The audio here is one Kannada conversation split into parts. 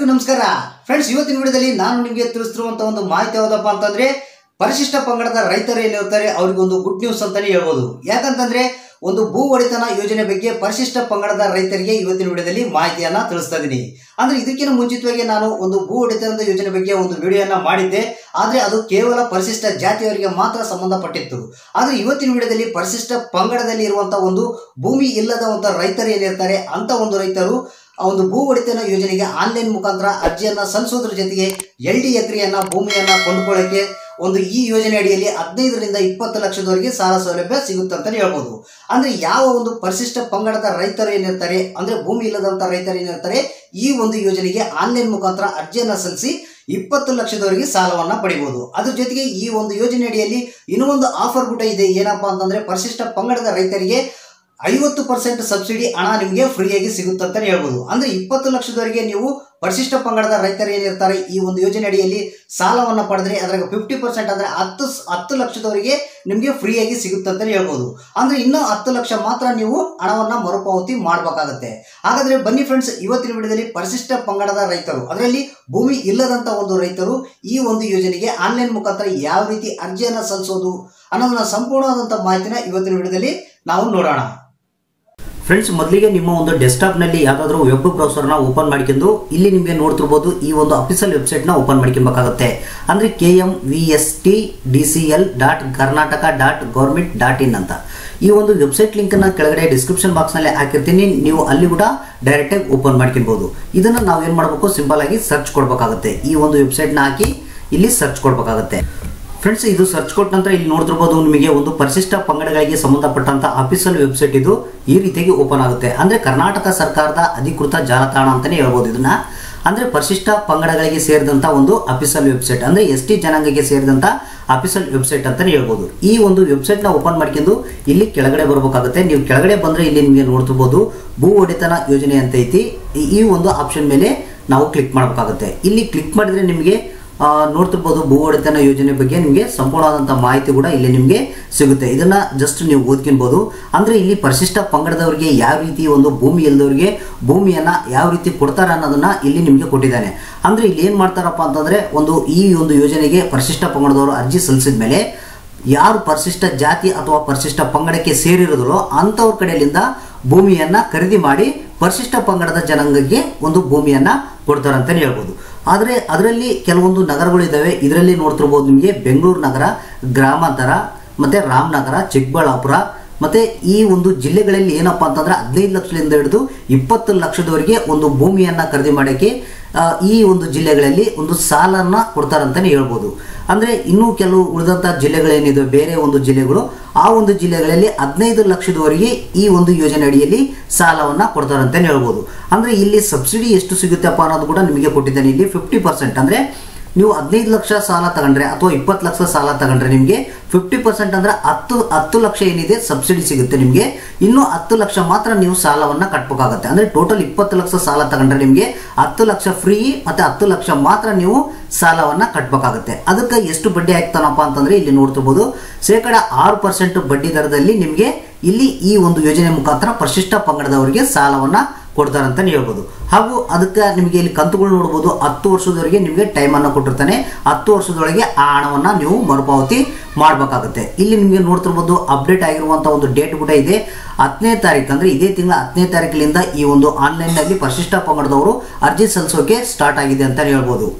ನಮಸ್ಕಾರ ಫ್ರೆಂಡ್ಸ್ ಇವತ್ತಿನ ವಿಡಿಯೋದಲ್ಲಿ ನಾನು ನಿಮಗೆ ತಿಳಿಸ್ತಿರುವಂತ ಒಂದು ಮಾಹಿತಿ ಯಾವುದಪ್ಪ ಅಂತಂದ್ರೆ ಪರಿಶಿಷ್ಟ ಪಂಗಡದ ರೈತರು ಏನಿರ್ತಾರೆ ಅವ್ರಿಗೆ ಒಂದು ಗುಡ್ ನ್ಯೂಸ್ ಅಂತಾನೆ ಹೇಳ್ಬೋದು ಯಾಕಂತಂದ್ರೆ ಒಂದು ಭೂ ಒಡೆತನ ಯೋಜನೆ ಬಗ್ಗೆ ಪರಿಶಿಷ್ಟ ಪಂಗಡದ ರೈತರಿಗೆ ಇವತ್ತಿನ ವಿಡಿಯೋದಲ್ಲಿ ಮಾಹಿತಿಯನ್ನ ತಿಳಿಸ್ತಾ ಇದ್ದೀನಿ ಅಂದ್ರೆ ಇದಕ್ಕಿಂತ ಮುಂಚಿತವಾಗಿ ನಾನು ಒಂದು ಭೂ ಒಡೆತನದ ಯೋಜನೆ ಬಗ್ಗೆ ಒಂದು ವಿಡಿಯೋನ ಮಾಡಿದ್ದೆ ಆದ್ರೆ ಅದು ಕೇವಲ ಪರಿಶಿಷ್ಟ ಜಾತಿಯವರಿಗೆ ಮಾತ್ರ ಸಂಬಂಧಪಟ್ಟಿತ್ತು ಆದ್ರೆ ಇವತ್ತಿನ ವಿಡಿಯೋದಲ್ಲಿ ಪರಿಶಿಷ್ಟ ಪಂಗಡದಲ್ಲಿ ಇರುವಂತಹ ಒಂದು ಭೂಮಿ ಇಲ್ಲದ ಒಂದು ರೈತರು ಏನಿರ್ತಾರೆ ಅಂತ ಒಂದು ರೈತರು ಆ ಒಂದು ಭೂ ಒಡೆತನ ಯೋಜನೆಗೆ ಆನ್ಲೈನ್ ಮುಖಾಂತರ ಅರ್ಜಿಯನ್ನ ಸಲ್ಲಿಸೋದ್ರ ಜೊತೆಗೆ ಎಲ್ ಡಿ ಎಕರೆಯನ್ನ ಭೂಮಿಯನ್ನ ಕೊಂಡುಕೊಳ್ಳಕ್ಕೆ ಒಂದು ಈ ಯೋಜನೆ ಅಡಿಯಲ್ಲಿ ಹದಿನೈದರಿಂದ ಇಪ್ಪತ್ತು ಲಕ್ಷದವರೆಗೆ ಸಾಲ ಸೌಲಭ್ಯ ಸಿಗುತ್ತೆ ಅಂತಾನೆ ಹೇಳ್ಬೋದು ಅಂದ್ರೆ ಯಾವ ಒಂದು ಪರಿಶಿಷ್ಟ ಪಂಗಡದ ರೈತರು ಏನಿರ್ತಾರೆ ಅಂದ್ರೆ ಭೂಮಿ ಇಲ್ಲದಂತ ರೈತರು ಏನಿರ್ತಾರೆ ಈ ಒಂದು ಯೋಜನೆಗೆ ಆನ್ಲೈನ್ ಮುಖಾಂತರ ಅರ್ಜಿಯನ್ನ ಸಲ್ಲಿಸಿ ಇಪ್ಪತ್ತು ಲಕ್ಷದವರೆಗೆ ಸಾಲವನ್ನ ಪಡಿಬಹುದು ಅದ್ರ ಜೊತೆಗೆ ಈ ಒಂದು ಯೋಜನೆ ಅಡಿಯಲ್ಲಿ ಇನ್ನೂ ಒಂದು ಆಫರ್ ಕೂಡ ಇದೆ ಏನಪ್ಪಾ ಅಂತಂದ್ರೆ ಪರಿಶಿಷ್ಟ ಪಂಗಡದ ರೈತರಿಗೆ ಐವತ್ತು ಪರ್ಸೆಂಟ್ ಸಬ್ಸಿಡಿ ಹಣ ನಿಮಗೆ ಫ್ರೀಯಾಗಿ ಸಿಗುತ್ತೆ ಅಂತಾನೆ ಹೇಳ್ಬೋದು ಅಂದ್ರೆ ಇಪ್ಪತ್ತು ಲಕ್ಷದವರೆಗೆ ನೀವು ಪರಿಶಿಷ್ಟ ಪಂಗಡದ ರೈತರು ಏನಿರ್ತಾರೆ ಈ ಒಂದು ಯೋಜನೆ ಅಡಿಯಲ್ಲಿ ಸಾಲವನ್ನ ಪಡೆದ್ರೆ ಅದ್ರಾಗ ಫಿಫ್ಟಿ ಪರ್ಸೆಂಟ್ ಅಂದ್ರೆ ಹತ್ತು ಹತ್ತು ಲಕ್ಷದವರೆಗೆ ನಿಮಗೆ ಫ್ರೀಯಾಗಿ ಸಿಗುತ್ತೆ ಅಂತಾನೆ ಹೇಳ್ಬೋದು ಅಂದ್ರೆ ಇನ್ನೂ ಹತ್ತು ಲಕ್ಷ ಮಾತ್ರ ನೀವು ಹಣವನ್ನ ಮರುಪಾವತಿ ಮಾಡಬೇಕಾಗತ್ತೆ ಹಾಗಾದ್ರೆ ಬನ್ನಿ ಫ್ರೆಂಡ್ಸ್ ಇವತ್ತಿನ ವಿಡಿಯೋದಲ್ಲಿ ಪರಿಶಿಷ್ಟ ಪಂಗಡದ ರೈತರು ಅದರಲ್ಲಿ ಭೂಮಿ ಇಲ್ಲದಂತ ಒಂದು ರೈತರು ಈ ಒಂದು ಯೋಜನೆಗೆ ಆನ್ಲೈನ್ ಮುಖಾಂತರ ಯಾವ ರೀತಿ ಅರ್ಜಿಯನ್ನ ಸಲ್ಲಿಸೋದು ಅನ್ನೋದನ್ನ ಸಂಪೂರ್ಣವಾದಂಥ ಮಾಹಿತಿನ ಇವತ್ತಿನ ವಿಡಿಯೋದಲ್ಲಿ ನಾವು ನೋಡೋಣ ಫ್ರೆಂಡ್ಸ್ ಮೊದಲಿಗೆ ನಿಮ್ಮ ಒಂದು ಡೆಸ್ಕ್ಟಾಪ್ನಲ್ಲಿ ಯಾವುದಾದ್ರೂ ವೆಬ್ ಬ್ರೌಸರ್ನ ಓಪನ್ ಮಾಡ್ಕೊಂಡು ಇಲ್ಲಿ ನಿಮಗೆ ನೋಡ್ತಿರ್ಬೋದು ಈ ಒಂದು ಅಫಿಷಿಯಲ್ ವೆಬ್ಸೈಟ್ನ ಓಪನ್ ಮಾಡ್ಕೊಬೇಕಾಗುತ್ತೆ ಅಂದರೆ K M V S T D C L dot Karnataka dot government dot in ಅಂತ ಈ ಒಂದು ವೆಬ್ಸೈಟ್ ಲಿಂಕನ್ನು ಕೆಳಗಡೆ ಡಿಸ್ಕ್ರಿಪ್ಷನ್ ಬಾಕ್ಸ್ನಲ್ಲಿ ಹಾಕಿರ್ತೀನಿ ನೀವು ಅಲ್ಲಿ ಕೂಡ ಡೈರೆಕ್ಟಾಗಿ ಓಪನ್ ಮಾಡ್ಕೊಬೋದು ಇದನ್ನು ನಾವು ಏನು ಮಾಡಬೇಕು ಸಿಂಪಲ್ ಆಗಿ ಸರ್ಚ್ ಕೊಡಬೇಕಾಗುತ್ತೆ ಈ ಒಂದು ವೆಬ್ಸೈಟ್ನ ಹಾಕಿ ಇಲ್ಲಿ ಸರ್ಚ್ ಕೊಡಬೇಕಾಗುತ್ತೆ ಫ್ರೆಂಡ್ಸ್ ಇದು ಸರ್ಚ್ ಕೊಟ್ಟ ನಂತರ ಇಲ್ಲಿ ನೋಡ್ತಿರ್ಬೋದು ನಿಮಗೆ ಒಂದು ಪರಿಶಿಷ್ಟ ಪಂಗಡಗಳಿಗೆ ಸಂಬಂಧಪಟ್ಟಂತ ಅಫಿಷಿಯಲ್ ವೆಬ್ಸೈಟ್ ಇದು ಈ ರೀತಿಯಾಗಿ ಓಪನ್ ಆಗುತ್ತೆ ಅಂದ್ರೆ ಕರ್ನಾಟಕ ಸರ್ಕಾರದ ಅಧಿಕೃತ ಜಾಲತಾಣ ಅಂತಾನೆ ಹೇಳ್ಬೋದು ಇದನ್ನ ಅಂದ್ರೆ ಪರಿಶಿಷ್ಟ ಪಂಗಡಗಳಿಗೆ ಸೇರಿದಂತ ಒಂದು ಅಫಿಷಿಯಲ್ ವೆಬ್ಸೈಟ್ ಅಂದ್ರೆ ಎಸ್ ಟಿ ಜನಾಂಗಕ್ಕೆ ಸೇರಿದಂತ ಅಫಿಷಿಯಲ್ ವೆಬ್ಸೈಟ್ ಅಂತಾನೆ ಹೇಳ್ಬೋದು ಈ ಒಂದು ವೆಬ್ಸೈಟ್ ನ ಓಪನ್ ಮಾಡ್ಕೊಂಡು ಇಲ್ಲಿ ಕೆಳಗಡೆ ಬರಬೇಕಾಗುತ್ತೆ ನೀವು ಕೆಳಗಡೆ ಬಂದ್ರೆ ಇಲ್ಲಿ ನಿಮಗೆ ನೋಡ್ತಿರ್ಬೋದು ಭೂ ಒಡೆತನ ಯೋಜನೆ ಅಂತ ಐತಿ ಈ- ಈ ಒಂದು ಆಪ್ಷನ್ ಮೇಲೆ ನಾವು ಕ್ಲಿಕ್ ಮಾಡಬೇಕಾಗುತ್ತೆ ಇಲ್ಲಿ ಕ್ಲಿಕ್ ಮಾಡಿದ್ರೆ ನಿಮಗೆ ಆ, ನೋಡ್ತಿರ್ಬೋದು ಭೂ ಒಡೆತನ ಯೋಜನೆ ಬಗ್ಗೆ ನಿಮಗೆ ಸಂಪೂರ್ಣವಾದಂಥ ಮಾಹಿತಿ ಕೂಡ ಇಲ್ಲಿ ನಿಮಗೆ ಸಿಗುತ್ತೆ ಇದನ್ನ ಜಸ್ಟ್ ನೀವು ಓದ್ಕೊಳ್ಬೋದು ಅಂದ್ರೆ ಇಲ್ಲಿ ಪರಿಶಿಷ್ಟ ಪಂಗಡದವರಿಗೆ ಯಾವ ರೀತಿ ಒಂದು ಭೂಮಿ ಇಲ್ಲದವರಿಗೆ ಭೂಮಿಯನ್ನ ಯಾವ ರೀತಿ ಕೊಡ್ತಾರೆ ಅನ್ನೋದನ್ನ ಇಲ್ಲಿ ನಿಮಗೆ ಕೊಟ್ಟಿದ್ದಾನೆ ಅಂದ್ರೆ ಇಲ್ಲಿ ಏನ್ ಮಾಡ್ತಾರಪ್ಪ ಅಂತಂದ್ರೆ ಒಂದು ಈ ಒಂದು ಯೋಜನೆಗೆ ಪರಿಶಿಷ್ಟ ಪಂಗಡದವರು ಅರ್ಜಿ ಸಲ್ಲಿಸಿದ ಮೇಲೆ ಯಾರು ಪರಿಶಿಷ್ಟ ಜಾತಿ ಅಥವಾ ಪರಿಶಿಷ್ಟ ಪಂಗಡಕ್ಕೆ ಸೇರಿರೋದರೋ ಅಂಥವ್ರ ಕಡೆಯಿಂದ ಭೂಮಿಯನ್ನ ಖರೀದಿ ಮಾಡಿ ಪರಿಶಿಷ್ಟ ಪಂಗಡದ ಜನಾಂಗಕ್ಕೆ ಒಂದು ಭೂಮಿಯನ್ನ ಕೊಡ್ತಾರಂತಾನೆ ಹೇಳ್ಬೋದು ಆದರೆ ಅದರಲ್ಲಿ ಕೆಲವೊಂದು ನಗರಗಳು ಇದ್ದಾವೆ ಇದರಲ್ಲಿ ನೋಡ್ತಿರ್ಬೋದು ನಿಮಗೆ ಬೆಂಗಳೂರು ನಗರ ಗ್ರಾಮಾಂತರ ಮತ್ತೆ ರಾಮನಗರ ಚಿಕ್ಕಬಳ್ಳಾಪುರ ಮತ್ತೆ ಈ ಒಂದು ಜಿಲ್ಲೆಗಳಲ್ಲಿ ಏನಪ್ಪಾ ಅಂತಂದ್ರೆ ಹದಿನೈದು ಲಕ್ಷದಿಂದ ಹಿಡಿದು ಇಪ್ಪತ್ತು ಲಕ್ಷದವರೆಗೆ ಒಂದು ಭೂಮಿಯನ್ನ ಖರೀದಿ ಮಾಡೋಕ್ಕೆ ಆ, ಈ ಒಂದು ಜಿಲ್ಲೆಗಳಲ್ಲಿ ಒಂದು ಸಾಲನ್ನ ಕೊಡ್ತಾರಂತಾನೆ ಹೇಳ್ಬೋದು ಅಂದ್ರೆ ಇನ್ನೂ ಕೆಲವು ಉಳಿದಂತ ಜಿಲ್ಲೆಗಳೇನಿದೆ ಬೇರೆ ಒಂದು ಜಿಲ್ಲೆಗಳು ಆ ಒಂದು ಜಿಲ್ಲೆಗಳಲ್ಲಿ ಹದಿನೈದು ಲಕ್ಷದವರೆಗೆ ಈ ಒಂದು ಯೋಜನೆ ಅಡಿಯಲ್ಲಿ ಸಾಲವನ್ನ ಕೊಡ್ತಾರಂತಾನೆ ಹೇಳ್ಬೋದು ಅಂದ್ರೆ ಇಲ್ಲಿ ಸಬ್ಸಿಡಿ ಎಷ್ಟು ಸಿಗುತ್ತಪ್ಪ ಅನ್ನೋದು ಕೂಡ ನಿಮಗೆ ಕೊಟ್ಟಿದ್ದಾನೆ ಇಲ್ಲಿ ಫಿಫ್ಟಿ ಪರ್ಸೆಂಟ್ ಅಂದ್ರೆ ನೀವು ಹದಿನೈದು ಲಕ್ಷ ಸಾಲ ತಗೊಂಡ್ರೆ ಅಥವಾ ಇಪ್ಪತ್ತು ಲಕ್ಷ ಸಾಲ ತಗೊಂಡ್ರೆ ನಿಮಗೆ ಫಿಫ್ಟಿ ಪರ್ಸೆಂಟ್ ಅಂದ್ರೆ ಹತ್ತು ಹತ್ತು ಲಕ್ಷ ಏನಿದೆ ಸಬ್ಸಿಡಿ ಸಿಗುತ್ತೆ ನಿಮಗೆ ಇನ್ನು ಹತ್ತು ಲಕ್ಷ ಮಾತ್ರ ನೀವು ಸಾಲವನ್ನ ಕಟ್ಬೇಕಾಗುತ್ತೆ ಅಂದ್ರೆ ಟೋಟಲ್ ಇಪ್ಪತ್ತು ಲಕ್ಷ ಸಾಲ ತಗೊಂಡ್ರೆ ನಿಮಗೆ ಹತ್ತು ಲಕ್ಷ ಫ್ರೀ ಮತ್ತೆ ಹತ್ತು ಲಕ್ಷ ಮಾತ್ರ ನೀವು ಸಾಲವನ್ನ ಕಟ್ಬೇಕಾಗುತ್ತೆ ಅದಕ್ಕೆ ಎಷ್ಟು ಬಡ್ಡಿ ಆಗ್ತಾನಪ್ಪ ಅಂತಂದ್ರೆ ಇಲ್ಲಿ ನೋಡ್ತಿರ್ಬೋದು ಶೇಕಡ ಆರು ಪರ್ಸೆಂಟ್ ಬಡ್ಡಿ ದರದಲ್ಲಿ ನಿಮಗೆ ಇಲ್ಲಿ ಈ ಒಂದು ಯೋಜನೆ ಮುಖಾಂತರ ಪರಿಶಿಷ್ಟ ಪಂಗಡದವರಿಗೆ ಸಾಲವನ್ನ ಕೊಡ್ತಾರಂತಾನೆ ಹೇಳ್ಬೋದು ಹಾಗೂ ಅದಕ್ಕೆ ನಿಮಗೆ ಇಲ್ಲಿ ಕಂತುಗಳು ನೋಡ್ಬೋದು ಹತ್ತು ವರ್ಷದವರೆಗೆ ನಿಮಗೆ ಟೈಮ್ ಅನ್ನು ಕೊಟ್ಟಿರ್ತಾನೆ ಹತ್ತು ವರ್ಷದೊಳಗೆ ಆ ಹಣವನ್ನ ನೀವು ಮರುಪಾವತಿ ಮಾಡಬೇಕಾಗುತ್ತೆ ಇಲ್ಲಿ ನಿಮಗೆ ನೋಡ್ತಿರ್ಬೋದು ಅಪ್ಡೇಟ್ ಆಗಿರುವಂತ ಒಂದು ಡೇಟ್ ಕೂಡ ಇದೆ ಹತ್ತನೇ ತಾರೀಕು ಅಂದ್ರೆ ಇದೇ ತಿಂಗಳ ಹತ್ತನೇ ತಾರೀಕಿನಿಂದ ಈ ಒಂದು ಆನ್ಲೈನ್ ನಲ್ಲಿ ಪರಿಶಿಷ್ಟ ಪಂಗಡದವರು ಅರ್ಜಿ ಸಲ್ಲಿಸೋಕೆ ಸ್ಟಾರ್ಟ್ ಆಗಿದೆ ಅಂತ ಹೇಳ್ಬೋದು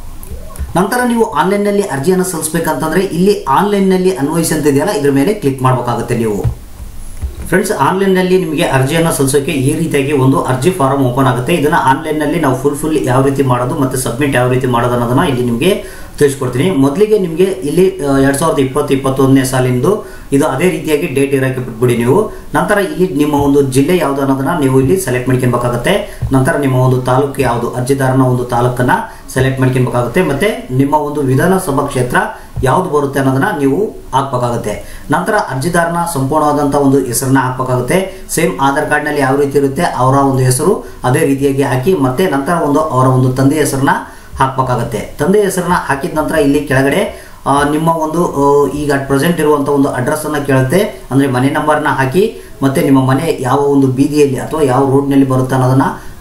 ನಂತರ ನೀವು ಆನ್ಲೈನ್ನಲ್ಲಿ ಅರ್ಜಿಯನ್ನು ಸಲ್ಲಿಸಬೇಕಂತಂದ್ರೆ ಇಲ್ಲಿ ಆನ್ಲೈನ್ನಲ್ಲಿ ಅನ್ವಯಿಸಿ ಅಂತ ಇದೆಯಲ್ಲ ಇದ್ರ ಮೇಲೆ ಕ್ಲಿಕ್ ಮಾಡಬೇಕಾಗುತ್ತೆ ನೀವು ಫ್ರೆಂಡ್ಸ್ ಆನ್ಲೈನ್ನಲ್ಲಿ ನಿಮಗೆ ಅರ್ಜಿಯನ್ನು ಸಲ್ಲಿಸೋಕೆ ಈ ರೀತಿಯಾಗಿ ಒಂದು ಅರ್ಜಿ ಫಾರಂ ಓಪನ್ ಆಗುತ್ತೆ ಇದನ್ನು ಆನ್ಲೈನ್ನಲ್ಲಿ ನಾವು ಫುಲ್ ಫುಲ್ ಯಾವ ರೀತಿ ಮಾಡೋದು ಮತ್ತು ಸಬ್ಮಿಟ್ ಯಾವ ರೀತಿ ಮಾಡೋದು ಅನ್ನೋದನ್ನ ಇಲ್ಲಿ ನಿಮಗೆ ತಿಳಿಸ್ಕೊಡ್ತೀನಿ ಮೊದಲಿಗೆ ನಿಮಗೆ ಇಲ್ಲಿ ಎರಡು ಸಾವಿರದ ಇಪ್ಪತ್ತು ಇಪ್ಪತ್ತೊಂದನೇ ಸಾಲಿಂದು ಇದು ಅದೇ ರೀತಿಯಾಗಿ ಡೇಟ್ ಇರೋಕ್ಕೆ ಬಿಟ್ಬಿಡಿ ನೀವು ನಂತರ ಇಲ್ಲಿ ನಿಮ್ಮ ಒಂದು ಜಿಲ್ಲೆ ಯಾವುದು ಅನ್ನೋದನ್ನ ನೀವು ಇಲ್ಲಿ ಸೆಲೆಕ್ಟ್ ಮಾಡ್ಕೊಬೇಕಾಗುತ್ತೆ ನಂತರ ನಿಮ್ಮ ಒಂದು ತಾಲೂಕು ಯಾವುದು ಅರ್ಜಿದಾರನ ಒಂದು ತಾಲೂಕನ್ನ ಸೆಲೆಕ್ಟ್ ಮಾಡ್ಕೊಬೇಕಾಗುತ್ತೆ ಮತ್ತೆ ನಿಮ್ಮ ಒಂದು ವಿಧಾನಸಭಾ ಕ್ಷೇತ್ರ ಯಾವ್ದು ಬರುತ್ತೆ ಅನ್ನೋದನ್ನ ನೀವು ಹಾಕ್ಬೇಕಾಗುತ್ತೆ ನಂತರ ಅರ್ಜಿದಾರನ ಸಂಪೂರ್ಣವಾದಂಥ ಒಂದು ಹೆಸರನ್ನ ಹಾಕ್ಬೇಕಾಗುತ್ತೆ ಸೇಮ್ ಆಧಾರ್ ಕಾರ್ಡ್ನಲ್ಲಿ ಯಾವ ರೀತಿ ಇರುತ್ತೆ ಅವರ ಒಂದು ಹೆಸರು ಅದೇ ರೀತಿಯಾಗಿ ಹಾಕಿ ಮತ್ತೆ ನಂತರ ಒಂದು ಅವರ ಒಂದು ತಂದೆ ಹೆಸರನ್ನ ಹಾಕ್ಬೇಕಾಗುತ್ತೆ ತಂದೆ ಹೆಸರನ್ನ ಹಾಕಿದ ನಂತರ ಇಲ್ಲಿ ಕೆಳಗಡೆ ಆ, ನಿಮ್ಮ ಒಂದು ಆ, ಈಗ ಪ್ರೆಸೆಂಟ್ ಇರುವಂಥ ಒಂದು ಅಡ್ರೆಸ್ ಅನ್ನ ಕೇಳುತ್ತೆ ಅಂದ್ರೆ ಮನೆ ನಂಬರ್ನ ಹಾಕಿ ಮತ್ತೆ ನಿಮ್ಮ ಮನೆ ಯಾವ ಒಂದು ಬೀದಿಯಲ್ಲಿ ಅಥವಾ ಯಾವ ರೋಡ್ನಲ್ಲಿ ಬರುತ್ತೆ ಅನ್ನೋದನ್ನ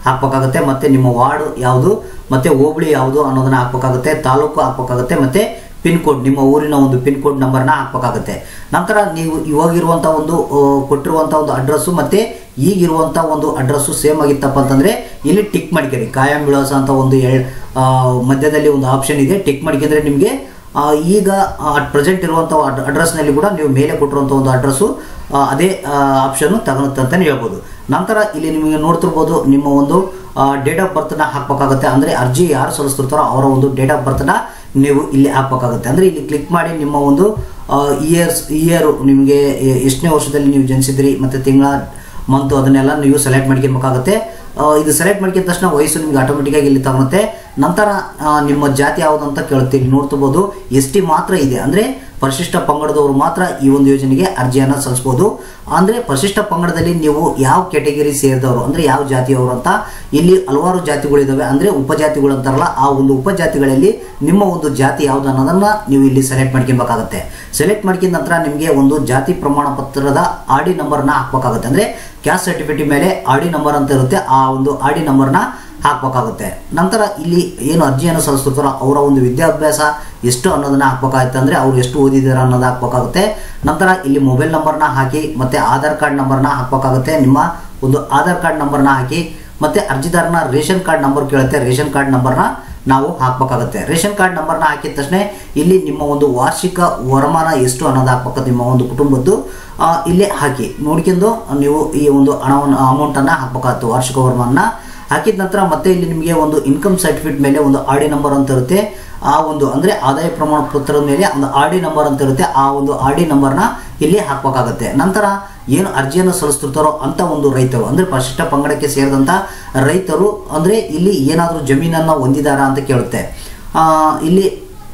ಹಾಕ್ಬೇಕಾಗುತ್ತೆ ಮತ್ತು ನಿಮ್ಮ ವಾರ್ಡು ಯಾವುದು ಮತ್ತು ಹೋಬಳಿ ಯಾವುದು ಅನ್ನೋದನ್ನ ಹಾಕ್ಬೇಕಾಗುತ್ತೆ ತಾಲೂಕು ಹಾಕ್ಬೇಕಾಗುತ್ತೆ ಮತ್ತು ಪಿನ್ ಕೋಡ್ ನಿಮ್ಮ ಊರಿನ ಒಂದು ಪಿನ್ ಕೋಡ್ ನಂಬರ್ನ ಹಾಕ್ಬೇಕಾಗುತ್ತೆ ನಂತರ ನೀವು ಇವಾಗಿರುವಂಥ ಒಂದು ಆ, ಕೊಟ್ಟಿರುವಂಥ ಒಂದು ಅಡ್ರೆಸ್ಸು ಮತ್ತು ಈಗಿರುವಂಥ ಒಂದು ಅಡ್ರೆಸ್ಸು ಸೇಮ್ ಆಗಿತ್ತಪ್ಪ ಅಂತಂದರೆ ಇಲ್ಲಿ ಟಿಕ್ ಮಾಡ್ಕೊರಿ ಕಾಯಂ ವಿಳಾಸ ಅಂತ ಒಂದು ಎಳ್ ಆ, ಮಧ್ಯದಲ್ಲಿ ಒಂದು ಆಪ್ಷನ್ ಇದೆ ಟಿಕ್ ಮಾಡ್ಕೊಂಡ್ರೆ ನಿಮಗೆ ಆ, ಈಗ ಅಟ್ ಪ್ರೆಸೆಂಟ್ ಇರುವಂಥ ಅಡ್ರೆಸ್ನಲ್ಲಿ ಕೂಡ ನೀವು ಮೇಲೆ ಕೊಟ್ಟಿರುವಂಥ ಒಂದು ಅಡ್ರೆಸ್ಸು ಅದೇ ಆಪ್ಷನ್ನು ತಗೊಳುತ್ತೆ ಅಂತಲೇ ಹೇಳ್ಬೋದು ನಂತರ ಇಲ್ಲಿ ನಿಮಗೆ ನೋಡ್ತಿರ್ಬೋದು ನಿಮ್ಮ ಒಂದು ಡೇಟ್ ಆಫ್ ಬರ್ತ್ನ ಹಾಕ್ಬೇಕಾಗುತ್ತೆ ಅಂದರೆ ಅರ್ಜಿ ಯಾರು ಸಲ್ಲಿಸ್ತಿರ್ತಾರೋ ಅವರ ಒಂದು ಡೇಟ್ ಆಫ್ ಬರ್ತ್ನ ನೀವು ಇಲ್ಲಿ ಹಾಕ್ಬೇಕಾಗುತ್ತೆ ಅಂದರೆ ಇಲ್ಲಿ ಕ್ಲಿಕ್ ಮಾಡಿ ನಿಮ್ಮ ಒಂದು ಇಯರ್ಸ್ ಇಯರು ನಿಮಗೆ ಎ- ಎಷ್ಟನೇ ವರ್ಷದಲ್ಲಿ ನೀವು ಜನಿಸಿದ್ರಿ ಮತ್ತು ತಿಂಗಳ ಮಂತು ಅದನ್ನೆಲ್ಲ ನೀವು ಸೆಲೆಕ್ಟ್ ಮಾಡ್ಕೊಬೇಕಾಗುತ್ತೆ ಆ, ಇದು ಸೆಲೆಕ್ಟ್ ಮಾಡ್ಕೊಂಡ ತಕ್ಷಣ ವಯಸ್ಸು ನಿಮ್ಗೆ ಆಟೋಮೆಟಿಕ್ಕಾಗಿ ಇಲ್ಲಿ ತಗೊಳುತ್ತೆ ನಂತರ ಆ, ನಿಮ್ಮ ಜಾತಿ ಯಾವುದು ಅಂತ ಕೇಳುತ್ತೆ ಇಲ್ಲಿ ನೋಡ್ತಿರ್ಬೋದು ಎಸ್ ಟಿ ಮಾತ್ರ ಇದೆ ಅಂದರೆ ಪರಿಶಿಷ್ಟ ಪಂಗಡದವರು ಮಾತ್ರ ಈ ಒಂದು ಯೋಜನೆಗೆ ಅರ್ಜಿಯನ್ನು ಸಲ್ಲಿಸ್ಬೋದು ಅಂದರೆ ಪರಿಶಿಷ್ಟ ಪಂಗಡದಲ್ಲಿ ನೀವು ಯಾವ ಕ್ಯಾಟಗರಿ ಸೇರಿದವರು ಅಂದರೆ ಯಾವ ಜಾತಿಯವರು ಅಂತ ಇಲ್ಲಿ ಹಲವಾರು ಜಾತಿಗಳಿದ್ದಾವೆ ಅಂದರೆ ಉಪಜಾತಿಗಳು ಅಂತಾರಲ್ಲ ಆ ಒಂದು ಉಪಜಾತಿಗಳಲ್ಲಿ ನಿಮ್ಮ ಒಂದು ಜಾತಿ ಯಾವುದು ಅನ್ನೋದನ್ನು ನೀವು ಇಲ್ಲಿ ಸೆಲೆಕ್ಟ್ ಮಾಡ್ಕೊಬೇಕಾಗುತ್ತೆ ಸೆಲೆಕ್ಟ್ ಮಾಡ್ಕೊಂಡ ನಂತರ ನಿಮಗೆ ಒಂದು ಜಾತಿ ಪ್ರಮಾಣ ಪತ್ರದ ಆರ್ ಡಿ ನಂಬರ್ನ ಹಾಕ್ಬೇಕಾಗುತ್ತೆ ಅಂದರೆ ಕ್ಯಾಸ್ಟ್ ಸರ್ಟಿಫಿಕೇಟ್ ಮೇಲೆ ಆರ್ ಡಿ ನಂಬರ್ ಅಂತ ಇರುತ್ತೆ ಆ ಒಂದು ಆರ್ ಡಿ ನಂಬರ್ನ ಹಾಕ್ಬೇಕಾಗುತ್ತೆ ನಂತರ ಇಲ್ಲಿ ಏನು ಅರ್ಜಿಯನ್ನು ಸಲ್ಲಿಸ್ತಿರ್ತಾರೋ ಅವರ ಒಂದು ವಿದ್ಯಾಭ್ಯಾಸ ಎಷ್ಟು ಅನ್ನೋದನ್ನ ಹಾಕ್ಬೇಕಾಗುತ್ತೆ ಅಂದರೆ ಅವ್ರು ಎಷ್ಟು ಓದಿದಾರೆ ಅನ್ನೋದು ಹಾಕ್ಬೇಕಾಗುತ್ತೆ ನಂತರ ಇಲ್ಲಿ ಮೊಬೈಲ್ ನಂಬರ್ನ ಹಾಕಿ ಮತ್ತು ಆಧಾರ್ ಕಾರ್ಡ್ ನಂಬರ್ನ ಹಾಕ್ಬೇಕಾಗುತ್ತೆ ನಿಮ್ಮ ಒಂದು ಆಧಾರ್ ಕಾರ್ಡ್ ನಂಬರ್ನ ಹಾಕಿ ಮತ್ತು ಅರ್ಜಿದಾರನ ರೇಷನ್ ಕಾರ್ಡ್ ನಂಬರ್ ಕೇಳುತ್ತೆ ರೇಷನ್ ಕಾರ್ಡ್ ನಂಬರ್ನ ನಾವು ಹಾಕ್ಬೇಕಾಗುತ್ತೆ ರೇಷನ್ ಕಾರ್ಡ್ ನಂಬರ್ನ ಹಾಕಿದ ತಕ್ಷಣ ಇಲ್ಲಿ ನಿಮ್ಮ ಒಂದು ವಾರ್ಷಿಕ ವರಮಾನ ಎಷ್ಟು ಅನ್ನೋದು ಹಾಕ್ಬೇಕು ನಿಮ್ಮ ಒಂದು ಕುಟುಂಬದ್ದು ಆ, ಇಲ್ಲಿ ಹಾಕಿ ನೋಡ್ಕೊಂಡು ನೀವು ಈ ಒಂದು ಹಣವನ್ನು ಅಮೌಂಟನ್ನು ಹಾಕ್ಬೇಕಾಗುತ್ತೆ ವಾರ್ಷಿಕ ವರಮಾನ ಹಾಕಿದ ನಂತರ ಮತ್ತೆ ಇಲ್ಲಿ ನಿಮಗೆ ಒಂದು ಇನ್ಕಮ್ ಸರ್ಟಿಫಿಕೇಟ್ ಮೇಲೆ ಒಂದು ಆರ್ ಡಿ ನಂಬರ್ ಅಂತ ಇರುತ್ತೆ ಆ ಒಂದು ಅಂದರೆ ಆದಾಯ ಪ್ರಮಾಣ ಪತ್ರದ ಮೇಲೆ ಒಂದು ಆರ್ ಡಿ ನಂಬರ್ ಅಂತ ಇರುತ್ತೆ ಆ ಒಂದು ಆರ್ ಡಿ ನಂಬರ್ನ ಇಲ್ಲಿ ಹಾಕಬೇಕಾಗುತ್ತೆ ನಂತರ ಏನು ಅರ್ಜಿಯನ್ನು ಸಲ್ಲಿಸ್ತಿರ್ತಾರೋ ಅಂಥ ಒಂದು ರೈತರು ಅಂದರೆ ಪರಿಶಿಷ್ಟ ಪಂಗಡಕ್ಕೆ ಸೇರಿದಂಥ ರೈತರು ಅಂದರೆ ಇಲ್ಲಿ ಏನಾದರೂ ಜಮೀನನ್ನು ಹೊಂದಿದಾರಾ ಅಂತ ಕೇಳುತ್ತೆ ಆ, ಇಲ್ಲಿ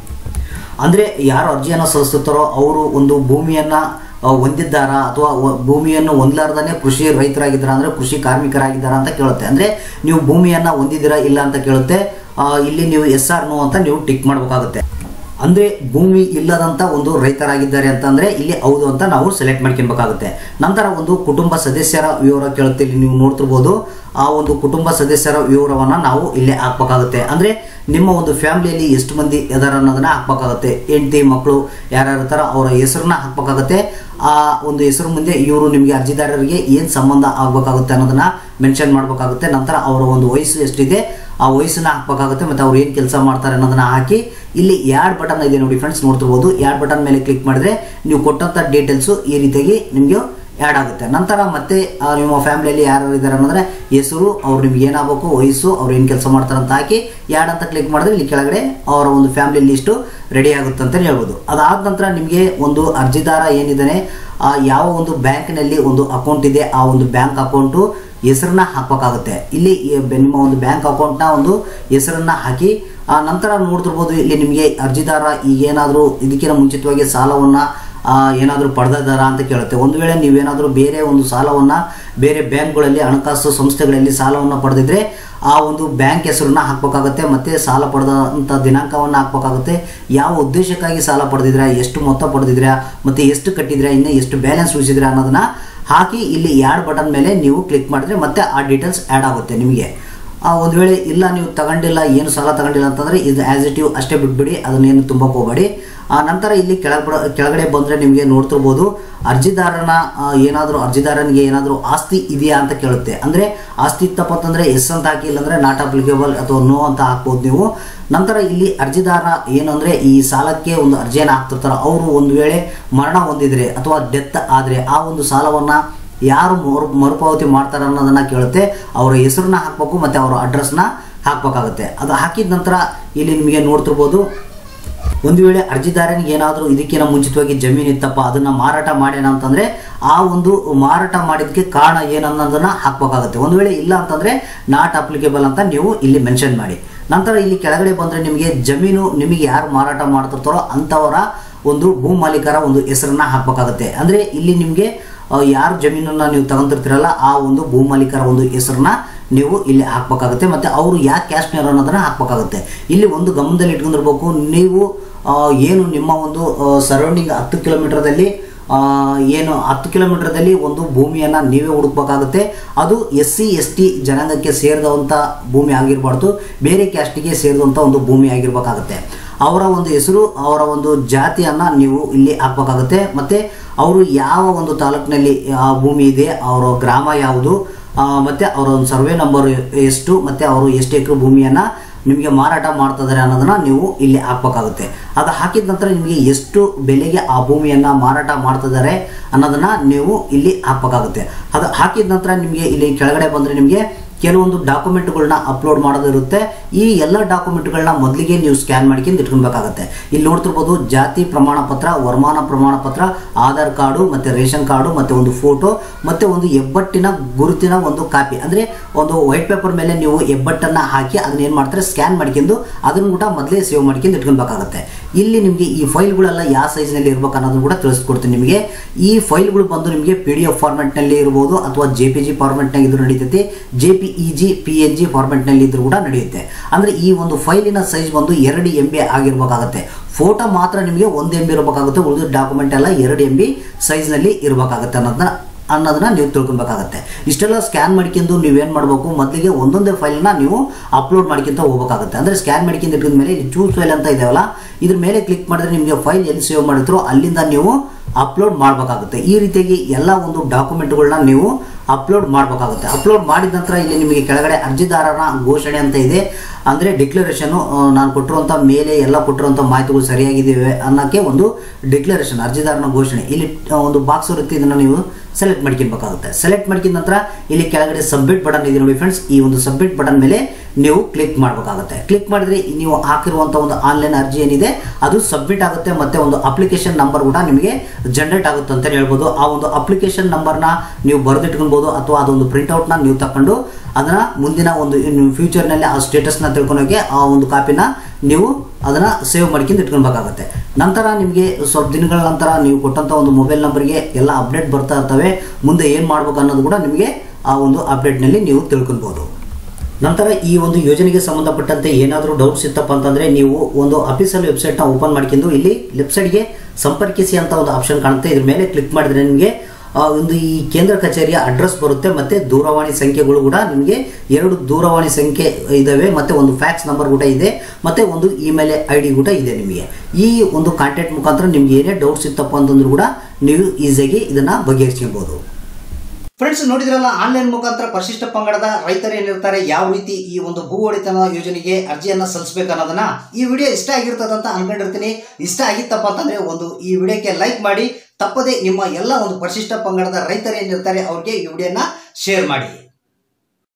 ಅಂದರೆ ಯಾರು ಅರ್ಜಿಯನ್ನು ಸಲ್ಲಿಸುತ್ತಾರೋ ಅವರು ಒಂದು ಭೂಮಿಯನ್ನು ಆ, ಹೊಂದಿದ್ದಾರಾ ಅಥವಾ ವ- ಭೂಮಿಯನ್ನು ಹೊಂದಲಾರ್ದೇ ಕೃಷಿ ರೈತರಾಗಿದ್ದಾರಾ ಅಂದರೆ ಕೃಷಿ ಕಾರ್ಮಿಕರಾಗಿದ್ದಾರಾ ಅಂತ ಕೇಳುತ್ತೆ ಅಂದರೆ ನೀವು ಭೂಮಿಯನ್ನು ಹೊಂದಿದ್ದೀರಾ ಇಲ್ಲ ಅಂತ ಕೇಳುತ್ತೆ ಆ, ಇಲ್ಲಿ ನೀವು ಎಸ್ ಆರ್ ನೋ ಅಂತ ನೀವು ಟಿಕ್ ಮಾಡಬೇಕಾಗುತ್ತೆ ಅಂದರೆ ಭೂಮಿ ಇಲ್ಲದಂಥ ಒಂದು ರೈತರಾಗಿದ್ದಾರೆ ಅಂತಂದರೆ ಇಲ್ಲಿ ಹೌದು ಅಂತ ನಾವು ಸೆಲೆಕ್ಟ್ ಮಾಡ್ಕೊಬೇಕಾಗುತ್ತೆ ನಂತರ ಒಂದು ಕುಟುಂಬ ಸದಸ್ಯರ ವಿವರ ಕೇಳುತ್ತೆ ಇಲ್ಲಿ ನೀವು ನೋಡ್ತಿರ್ಬೋದು ಆ ಒಂದು ಕುಟುಂಬ ಸದಸ್ಯರ ವಿವರವನ್ನು ನಾವು ಇಲ್ಲೇ ಹಾಕ್ಬೇಕಾಗುತ್ತೆ ಅಂದರೆ ನಿಮ್ಮ ಒಂದು ಫ್ಯಾಮಿಲಿಯಲ್ಲಿ ಎಷ್ಟು ಮಂದಿ ಇದಾರೆ ಅನ್ನೋದನ್ನ ಹಾಕ್ಬೇಕಾಗುತ್ತೆ ಹೆಂಡತಿ ಮಕ್ಕಳು ಯಾರ್ಯಾರು ಇರ್ತಾರೋ ಅವರ ಹೆಸರನ್ನ ಹಾಕ್ಬೇಕಾಗುತ್ತೆ ಆ ಒಂದು ಹೆಸರು ಮುಂದೆ ಇವರು ನಿಮಗೆ ಅರ್ಜಿದಾರರಿಗೆ ಏನು ಸಂಬಂಧ ಆಗಬೇಕಾಗುತ್ತೆ ಅನ್ನೋದನ್ನ ಮೆನ್ಷನ್ ಮಾಡಬೇಕಾಗುತ್ತೆ ನಂತರ ಅವರ ಒಂದು ವಯಸ್ಸು ಎಷ್ಟಿದೆ ಆ ವಯಸ್ಸನ್ನ ಹಾಕ್ಬೇಕಾಗುತ್ತೆ ಮತ್ತು ಅವ್ರು ಏನು ಕೆಲಸ ಮಾಡ್ತಾರೆ ಅನ್ನೋದನ್ನ ಹಾಕಿ ಇಲ್ಲಿ ಯಾಡ್ ಬಟನ್ ಇದೆ ನೋಡಿ ಫ್ರೆಂಡ್ಸ್ ನೋಡ್ತಿರ್ಬೋದು ಯಾಡ್ ಬಟನ್ ಮೇಲೆ ಕ್ಲಿಕ್ ಮಾಡಿದ್ರೆ ನೀವು ಕೊಟ್ಟಂಥ ಡೀಟೇಲ್ಸು ಈ ರೀತಿಯಾಗಿ ನಿಮಗೆ ಆ್ಯಡ್ ಆಗುತ್ತೆ ನಂತರ ಮತ್ತೆ ಆ, ನಿಮ್ಮ ಫ್ಯಾಮಿಲಿಯಲ್ಲಿ ಯಾರು ಇದ್ದಾರೆ ಅನ್ನೋದ್ರೆ ಹೆಸರು ಅವ್ರು ನಿಮ್ಗೆ ಏನಾಗಬೇಕು ವಯಸ್ಸು ಅವ್ರು ಏನು ಕೆಲಸ ಮಾಡ್ತಾರೆ ಅಂತ ಹಾಕಿ ಯಾಡ್ ಅಂತ ಕ್ಲಿಕ್ ಮಾಡಿದ್ರೆ ಇಲ್ಲಿ ಕೆಳಗಡೆ ಅವರ ಒಂದು ಫ್ಯಾಮಿಲಿ ಲಿಸ್ಟು ರೆಡಿ ಆಗುತ್ತೆ ಅಂತಲೇ ಹೇಳ್ಬೋದು ಅದಾದ ನಂತರ ನಿಮಗೆ ಒಂದು ಅರ್ಜಿದಾರ ಏನಿದ್ದಾನೆ ಆ ಯಾವ ಒಂದು ಬ್ಯಾಂಕ್ನಲ್ಲಿ ಒಂದು ಅಕೌಂಟ್ ಇದೆ ಆ ಒಂದು ಬ್ಯಾಂಕ್ ಅಕೌಂಟು ಹೆಸರನ್ನ ಹಾಕಬೇಕಾಗುತ್ತೆ ಇಲ್ಲಿ ಈ ಬೆ- ನಿಮ್ಮ ಒಂದು ಬ್ಯಾಂಕ್ ಅಕೌಂಟ್ನ ಒಂದು ಹೆಸರನ್ನ ಹಾಕಿ ಆ ನಂತರ ನೋಡ್ತಿರ್ಬೋದು ಇಲ್ಲಿ ನಿಮಗೆ ಅರ್ಜಿದಾರ ಈಗೇನಾದರೂ ಇದಕ್ಕಿಂತ ಮುಂಚಿತವಾಗಿ ಸಾಲವನ್ನು ಏನಾದರೂ ಪಡೆದಿದ್ದಾರಾ ಅಂತ ಕೇಳುತ್ತೆ ಒಂದು ವೇಳೆ ನೀವೇನಾದರೂ ಬೇರೆ ಒಂದು ಸಾಲವನ್ನು ಬೇರೆ ಬ್ಯಾಂಕ್ಗಳಲ್ಲಿ ಹಣಕಾಸು ಸಂಸ್ಥೆಗಳಲ್ಲಿ ಸಾಲವನ್ನು ಪಡೆದಿದ್ರೆ ಆ ಒಂದು ಬ್ಯಾಂಕ್ ಹೆಸರನ್ನ ಹಾಕಬೇಕಾಗುತ್ತೆ ಮತ್ತು ಸಾಲ ಪಡೆದಂಥ ದಿನಾಂಕವನ್ನು ಹಾಕಬೇಕಾಗುತ್ತೆ ಯಾವ ಉದ್ದೇಶಕ್ಕಾಗಿ ಸಾಲ ಪಡೆದಿದ್ರಾ ಎಷ್ಟು ಮೊತ್ತ ಪಡೆದಿದ್ರಾ ಮತ್ತು ಎಷ್ಟು ಕಟ್ಟಿದ್ರಾ ಇನ್ನು ಎಷ್ಟು ಬ್ಯಾಲೆನ್ಸ್ ಉಳಿಸಿದ್ರಾ ಅನ್ನೋದನ್ನ ಹಾಕಿ ಇಲ್ಲಿ ಯಾಡ್ ಬಟನ್ ಮೇಲೆ ನೀವು ಕ್ಲಿಕ್ ಮಾಡಿದ್ರೆ ಮತ್ತೆ ಆ ಡೀಟೇಲ್ಸ್ ಆ್ಯಡ್ ಆಗುತ್ತೆ ನಿಮಗೆ ಆ, ಒಂದು ವೇಳೆ ಇಲ್ಲ ನೀವು ತಗೊಂಡಿಲ್ಲ ಏನು ಸಾಲ ತಗೊಂಡಿಲ್ಲ ಅಂತಂದರೆ ಇದು ಆ್ಯಸ್ ಇಟ್ ಯು ಅಷ್ಟೇ ಬಿಟ್ಬಿಡಿ ಅದನ್ನೇನು ತುಂಬಕ್ಕೆ ಹೋಗಬೇಡಿ ಆ ನಂತರ ಇಲ್ಲಿ ಕೆಳಗಡೆ ಕೆಳಗಡೆ ಬಂದರೆ ನಿಮಗೆ ನೋಡ್ತಿರ್ಬೋದು ಅರ್ಜಿದಾರನ ಏನಾದರೂ ಅರ್ಜಿದಾರನಿಗೆ ಏನಾದರೂ ಆಸ್ತಿ ಇದೆಯಾ ಅಂತ ಕೇಳುತ್ತೆ ಅಂದರೆ ಆಸ್ತಿ ಇತ್ತಪ್ಪ ಅಂತಂದರೆ ಎಸ್ ಅಂತ ಹಾಕಿ ಇಲ್ಲಾಂದರೆ ನಾಟ್ ಅಪ್ಲಿಕೇಬಲ್ ಅಥವಾ ನೋ ಅಂತ ಹಾಕ್ಬೋದು ನೀವು ನಂತರ ಇಲ್ಲಿ ಅರ್ಜಿದಾರ ಏನಂದರೆ ಈ ಸಾಲಕ್ಕೆ ಒಂದು ಅರ್ಜಿಯನ್ನು ಹಾಕ್ತಿರ್ತಾರೆ ಅವರು ಒಂದು ವೇಳೆ ಮರಣ ಹೊಂದಿದರೆ ಅಥವಾ ಡೆತ್ ಆದರೆ ಆ ಒಂದು ಸಾಲವನ್ನು ಯಾರು ಮರು ಮರುಪಾವತಿ ಮಾಡ್ತಾರೆ ಅನ್ನೋದನ್ನ ಕೇಳುತ್ತೆ ಅವರ ಹೆಸರನ್ನ ಹಾಕಬೇಕು ಮತ್ತು ಅವರ ಅಡ್ರೆಸ್ನ ಹಾಕಬೇಕಾಗುತ್ತೆ ಅದು ಹಾಕಿದ ನಂತರ ಇಲ್ಲಿ ನಿಮಗೆ ನೋಡ್ತಿರ್ಬೋದು ಒಂದು ವೇಳೆ ಅರ್ಜಿದಾರನಿಗೆ ಏನಾದರೂ ಇದಕ್ಕಿಂತ ಮುಂಚಿತವಾಗಿ ಜಮೀನು ಇತ್ತಪ್ಪ ಅದನ್ನು ಮಾರಾಟ ಮಾಡ್ಯಾನ ಅಂತಂದರೆ ಆ ಒಂದು ಮಾರಾಟ ಮಾಡಿದ್ದಕ್ಕೆ ಕಾರಣ ಏನನ್ನೋದನ್ನು ಹಾಕಬೇಕಾಗುತ್ತೆ ಒಂದು ವೇಳೆ ಇಲ್ಲ ಅಂತಂದರೆ ನಾಟ್ ಅಪ್ಲಿಕೇಬಲ್ ಅಂತ ನೀವು ಇಲ್ಲಿ ಮೆನ್ಷನ್ ಮಾಡಿ ನಂತರ ಇಲ್ಲಿ ಕೆಳಗಡೆ ಬಂದರೆ ನಿಮಗೆ ಜಮೀನು ನಿಮಗೆ ಯಾರು ಮಾರಾಟ ಮಾಡ್ತಿರ್ತಾರೋ ಅಂಥವರ ಒಂದು ಭೂ ಮಾಲೀಕರ ಒಂದು ಹೆಸರನ್ನ ಹಾಕಬೇಕಾಗುತ್ತೆ ಅಂದರೆ ಇಲ್ಲಿ ನಿಮಗೆ ಆ, ಯಾರು ಜಮೀನನ್ನು ನೀವು ತಗೊಂತಿರ್ತೀರಲ್ಲ ಆ ಒಂದು ಭೂ ಮಾಲೀಕರ ಒಂದು ಹೆಸರನ್ನ ನೀವು ಇಲ್ಲಿ ಹಾಕ್ಬೇಕಾಗುತ್ತೆ ಮತ್ತು ಅವರು ಯಾಕೆ ಕ್ಯಾಶ್ನರ್ ಅನ್ನೋದನ್ನ ಹಾಕ್ಬೇಕಾಗುತ್ತೆ ಇಲ್ಲಿ ಒಂದು ಗಮನದಲ್ಲಿ ಇಟ್ಕೊಂಡಿರ್ಬೇಕು ನೀವು ಆ, ಏನು ನಿಮ್ಮ ಒಂದು ಸರೌಂಡಿಂಗ್ ಹತ್ತು ಕಿಲೋಮೀಟರ್ದಲ್ಲಿ ಆ, ಏನು ಹತ್ತು ಕಿಲೋಮೀಟರ್ದಲ್ಲಿ ಒಂದು ಭೂಮಿಯನ್ನು ನೀವೇ ಹುಡುಕ್ಬೇಕಾಗುತ್ತೆ ಅದು ಎಸ್ ಸಿ ಎಸ್ ಟಿ ಜನಾಂಗಕ್ಕೆ ಸೇರಿದಂಥ ಭೂಮಿ ಆಗಿರಬಾರ್ದು ಬೇರೆ ಕ್ಯಾಸ್ಟಿಗೆ ಸೇರಿದಂಥ ಒಂದು ಭೂಮಿ ಆಗಿರಬೇಕಾಗುತ್ತೆ ಅವರ ಒಂದು ಹೆಸರು ಅವರ ಒಂದು ಜಾತಿಯನ್ನು ನೀವು ಇಲ್ಲಿ ಹಾಕ್ಬೇಕಾಗುತ್ತೆ ಮತ್ತು ಅವರು ಯಾವ ಒಂದು ತಾಲೂಕಿನಲ್ಲಿ ಆ ಭೂಮಿ ಇದೆ ಅವರ ಗ್ರಾಮ ಯಾವುದು ಆ, ಮತ್ತೆ ಅವರ ಒಂದು ಸರ್ವೆ ನಂಬರ್ ಎಷ್ಟು ಮತ್ತು ಅವರು ಎಷ್ಟು ಎಕರೆ ಭೂಮಿಯನ್ನು ನಿಮಗೆ ಮಾರಾಟ ಮಾಡ್ತಾ ಇದ್ದಾರೆ ಅನ್ನೋದನ್ನ ನೀವು ಇಲ್ಲಿ ಹಾಕ್ಬೇಕಾಗುತ್ತೆ ಅದು ಹಾಕಿದ ನಂತರ ನಿಮಗೆ ಎಷ್ಟು ಬೆಲೆಗೆ ಆ ಭೂಮಿಯನ್ನು ಮಾರಾಟ ಮಾಡ್ತಿದ್ದಾರೆ ಅನ್ನೋದನ್ನ ನೀವು ಇಲ್ಲಿ ಹಾಕ್ಬೇಕಾಗುತ್ತೆ ಅದು ಹಾಕಿದ ನಂತರ ನಿಮಗೆ ಇಲ್ಲಿ ಕೆಳಗಡೆ ಬಂದರೆ ನಿಮಗೆ ಕೆಲವೊಂದು ಡಾಕ್ಯುಮೆಂಟ್ಗಳನ್ನ ಅಪ್ಲೋಡ್ ಮಾಡೋದಿರುತ್ತೆ ಈ ಎಲ್ಲ ಡಾಕ್ಯುಮೆಂಟ್ಗಳನ್ನ ಮೊದಲಿಗೆ ನೀವು ಸ್ಕ್ಯಾನ್ ಮಾಡ್ಕೊಂಡು ಇಟ್ಕೊಬೇಕಾಗುತ್ತೆ ಇಲ್ಲಿ ನೋಡ್ತಿರ್ಬೋದು ಜಾತಿ ಪ್ರಮಾಣ ಪತ್ರ ವರಮಾನ ಪ್ರಮಾಣ ಪತ್ರ ಆಧಾರ್ ಕಾರ್ಡು ಮತ್ತು ರೇಷನ್ ಕಾರ್ಡು ಮತ್ತು ಒಂದು ಫೋಟೋ ಮತ್ತು ಒಂದು ಹೆಬ್ಬಟ್ಟಿನ ಗುರುತಿನ ಒಂದು ಕಾಪಿ ಅಂದರೆ ಒಂದು ವೈಟ್ ಪೇಪರ್ ಮೇಲೆ ನೀವು ಹೆಬ್ಬಟ್ಟನ್ನು ಹಾಕಿ ಅದನ್ನ ಏನು ಮಾಡ್ತಾರೆ ಸ್ಕ್ಯಾನ್ ಮಾಡ್ಕೊಂಡು ಅದನ್ನು ಕೂಡ ಮೊದಲೇ ಸೇವ್ ಮಾಡ್ಕೊಂಡು ಇಟ್ಕೊಬೇಕಾಗುತ್ತೆ ಇಲ್ಲಿ ನಿಮಗೆ ಈ ಫೈಲ್ಗಳೆಲ್ಲ ಯಾವ ಸೈಜ್ನಲ್ಲಿ ಇರ್ಬೇಕು ಅನ್ನೋದನ್ನು ಕೂಡ ತಿಳಿಸ್ಕೊಡ್ತೀನಿ ನಿಮಗೆ ಈ ಫೈಲ್ಗಳು ಬಂದು ನಿಮಗೆ ಪಿ ಡಿ ಎಫ್ ಫಾರ್ಮೆಟ್ನಲ್ಲಿ ಇರ್ಬೋದು ಅಥವಾ ಜೆ ಪಿ ಜಿ ಫಾರ್ಮೆಟ್ನಾಗ ಇದ್ರೂ ನಡೀತೈತಿ J P E G P N G ಫಾರ್ಮೆಟ್ನಲ್ಲಿ ಇದ್ರೂ ಕೂಡ ನಡೆಯುತ್ತೆ ಅಂದರೆ ಈ ಒಂದು ಫೈಲಿನ ಸೈಜ್ ಬಂದು ಎರಡು ಎಂ ಬಿ ಆಗಿರ್ಬೇಕಾಗತ್ತೆ ಫೋಟೋ ಮಾತ್ರ ನಿಮಗೆ ಒಂದು ಎಂ ಬಿ ಇರಬೇಕಾಗುತ್ತೆ ಉಳಿದ ಡಾಕ್ಯುಮೆಂಟ್ ಎಲ್ಲ ಎರಡು ಎಂ ಬಿ ಸೈಜ್ನಲ್ಲಿ ಇರಬೇಕಾಗುತ್ತೆ ಅನ್ನೋದನ್ನ ಅನ್ನೋದನ್ನ ನೀವು ತಿಳ್ಕೊಬೇಕಾಗತ್ತೆ ಇಷ್ಟೆಲ್ಲ ಸ್ಕ್ಯಾನ್ ಮಾಡ್ಕೊಂಡು ನೀವೇನು ಮಾಡಬೇಕು ಮೊದಲಿಗೆ ಒಂದೊಂದೇ ಫೈಲ್ನ ನೀವು ಅಪ್ಲೋಡ್ ಮಾಡ್ಕೊಂತ ಹೋಗ್ಬೇಕಾಗುತ್ತೆ ಅಂದರೆ ಸ್ಕ್ಯಾನ್ ಮಾಡ್ಕೊಂಡು ಇಟ್ಕೊಂಡ ಮೇಲೆ ಇಲ್ಲಿ ಚೂಸ್ ಫೈಲ್ ಅಂತ ಇದೆಯಲ್ಲ ಇದ್ರ ಮೇಲೆ ಕ್ಲಿಕ್ ಮಾಡಿದ್ರೆ ನಿಮಗೆ ಫೈಲ್ ಎಲ್ಲಿ ಸೇವ್ ಮಾಡಿದ್ರು ಅಲ್ಲಿಂದ ನೀವು ಅಪ್ಲೋಡ್ ಮಾಡಬೇಕಾಗುತ್ತೆ ಈ ರೀತಿಯಾಗಿ ಎಲ್ಲ ಒಂದು ಡಾಕ್ಯುಮೆಂಟ್ಗಳನ್ನ ನೀವು ಅಪ್ಲೋಡ್ ಮಾಡಬೇಕಾಗುತ್ತೆ ಅಪ್ಲೋಡ್ ಮಾಡಿದ ನಂತರ ಇಲ್ಲಿ ನಿಮಗೆ ಕೆಳಗಡೆ ಅರ್ಜಿದಾರನ ಘೋಷಣೆ ಅಂತ ಇದೆ ಅಂದರೆ ಡಿಕ್ಲರೇಷನು ನಾನು ಕೊಟ್ಟಿರುವಂಥ ಮೇಲೆ ಎಲ್ಲ ಕೊಟ್ಟಿರುವಂಥ ಮಾಹಿತಿಗಳು ಸರಿಯಾಗಿದ್ದಾವೆ ಅನ್ನೋಕ್ಕೆ ಒಂದು ಡಿಕ್ಲರೇಷನ್ ಅರ್ಜಿದಾರನ ಘೋಷಣೆ ಇಲ್ಲಿ ಆ, ಒಂದು ಬಾಕ್ಸ್ ಇರುತ್ತೆ ಇದನ್ನು ನೀವು ಸೆಲೆಕ್ಟ್ ಮಾಡ್ಕೊಬೇಕಾಗುತ್ತೆ ಸೆಲೆಕ್ಟ್ ಮಾಡ್ಕಿದ ನಂತರ ಇಲ್ಲಿ ಕೆಳಗಡೆ ಸಬ್ಮಿಟ್ ಬಟನ್ ಇದೆ ನೋಡಿ ಫ್ರೆಂಡ್ಸ್ ಈ ಒಂದು ಸಬ್ಮಿಟ್ ಬಟನ್ ಮೇಲೆ ನೀವು ಕ್ಲಿಕ್ ಮಾಡಬೇಕಾಗುತ್ತೆ ಕ್ಲಿಕ್ ಮಾಡಿದ್ರೆ ನೀವು ಹಾಕಿರುವಂಥ ಒಂದು ಆನ್ಲೈನ್ ಅರ್ಜಿ ಏನಿದೆ ಅದು ಸಬ್ಮಿಟ್ ಆಗುತ್ತೆ ಮತ್ತೆ ಒಂದು ಅಪ್ಲಿಕೇಶನ್ ನಂಬರ್ ಕೂಡ ನಿಮಗೆ ಜನರೇಟ್ ಆಗುತ್ತೆ ಅಂತ ಹೇಳ್ಬೋದು ಆ ಒಂದು ಅಪ್ಲಿಕೇಶನ್ ನಂಬರ್ನ ನೀವು ಬರೆದಿಟ್ಕೊಳ್ಬೋದು ಅಥವಾ ಅದೊಂದು ಪ್ರಿಂಟ್ಔಟ್ನ ನೀವು ತಗೊಂಡು ಅದನ್ನ ಮುಂದಿನ ಒಂದು ಫ್ಯೂಚರ್ನಲ್ಲಿ ಆ ಸ್ಟೇಟಸ್ನ ತಿಳ್ಕೊಳೋಕೆ ಆ ಒಂದು ಕಾಪಿನ ನೀವು ಅದನ್ನು ಸೇವ್ ಮಾಡ್ಕೊಂಡು ಇಟ್ಕೊಳ್ಬೇಕಾಗುತ್ತೆ ನಂತರ ನಿಮಗೆ ಸ್ವಲ್ಪ ದಿನಗಳ ನಂತರ ನೀವು ಕೊಟ್ಟಂಥ ಒಂದು ಮೊಬೈಲ್ ನಂಬರ್ಗೆ ಎಲ್ಲ ಅಪ್ಡೇಟ್ ಬರ್ತಾ ಇರ್ತವೆ ಮುಂದೆ ಏನು ಮಾಡ್ಬೇಕು ಅನ್ನೋದು ಕೂಡ ನಿಮಗೆ ಆ ಒಂದು ಅಪ್ಡೇಟ್ನಲ್ಲಿ ನೀವು ತಿಳ್ಕೊಳ್ಬೋದು ನಂತರ ಈ ಒಂದು ಯೋಜನೆಗೆ ಸಂಬಂಧಪಟ್ಟಂತೆ ಏನಾದರೂ ಡೌಟ್ಸ್ ಇತ್ತಪ್ಪ ಅಂತಂದರೆ ನೀವು ಒಂದು ಅಫಿಷಿಯಲ್ ವೆಬ್ಸೈಟ್ನ ಓಪನ್ ಮಾಡ್ಕೊಂಡು ಇಲ್ಲಿ ವೆಬ್ಸೈಟ್ಗೆ ಸಂಪರ್ಕಿಸಿ ಅಂತ ಒಂದು ಆಪ್ಷನ್ ಕಾಣುತ್ತೆ ಇದ್ರ ಮೇಲೆ ಕ್ಲಿಕ್ ಮಾಡಿದ್ರೆ ನಿಮಗೆ ಆ, ಒಂದು ಈ ಕೇಂದ್ರ ಕಚೇರಿಯ ಅಡ್ರೆಸ್ ಬರುತ್ತೆ ಮತ್ತೆ ದೂರವಾಣಿ ಸಂಖ್ಯೆಗಳು ಕೂಡ ನಿಮಗೆ ಎರಡು ದೂರವಾಣಿ ಸಂಖ್ಯೆ ಇದಾವೆ ಮತ್ತೆ ಒಂದು ಫ್ಯಾಕ್ಸ್ ನಂಬರ್ ಕೂಡ ಇದೆ ಮತ್ತೆ ಒಂದು ಇಮೇಲ್ ಐ ಡಿ ಕೂಡ ಇದೆ ನಿಮಗೆ ಈ ಒಂದು ಕಾಂಟ್ಯಾಕ್ಟ್ ಮುಖಾಂತರ ನಿಮ್ಗೆ ಏನೇ ಡೌಟ್ಸ್ ಇತ್ತಪ್ಪ ಅಂತಂದ್ರೂ ಕೂಡ ನೀವು ಈಸಿಯಾಗಿ ಇದನ್ನ ಬಗೆಹರಿಸ್ಕೊಬೋದು ಫ್ರೆಂಡ್ಸ್ ನೋಡಿದ್ರಲ್ಲ ಆನ್ಲೈನ್ ಮುಖಾಂತರ ಪರಿಶಿಷ್ಟ ಪಂಗಡದ ರೈತರು ಏನಿರ್ತಾರೆ ಯಾವ ರೀತಿ ಈ ಒಂದು ಭೂ ಒಡೆತನ ಯೋಜನೆಗೆ ಅರ್ಜಿಯನ್ನ ಸಲ್ಲಿಸಬೇಕು ಅನ್ನೋದನ್ನ ಈ ವಿಡಿಯೋ ಇಷ್ಟ ಆಗಿರ್ತದಂತ ಅನ್ಕೊಂಡಿರ್ತೀನಿ ಇಷ್ಟ ಆಗಿತ್ತಪ್ಪ ಅಂತಂದ್ರೆ ಒಂದು ಈ ವಿಡಿಯೋಕ್ಕೆ ಲೈಕ್ ಮಾಡಿ ತಪ್ಪದೆ ನಿಮ್ಮ ಎಲ್ಲ ಒಂದು ಪರಿಶಿಷ್ಟ ಪಂಗಡದ ರೈತರು ಏನಿರ್ತಾರೆ ಅವ್ರಿಗೆ ಈ ವಿಡಿಯೋನ ಶೇರ್ ಮಾಡಿ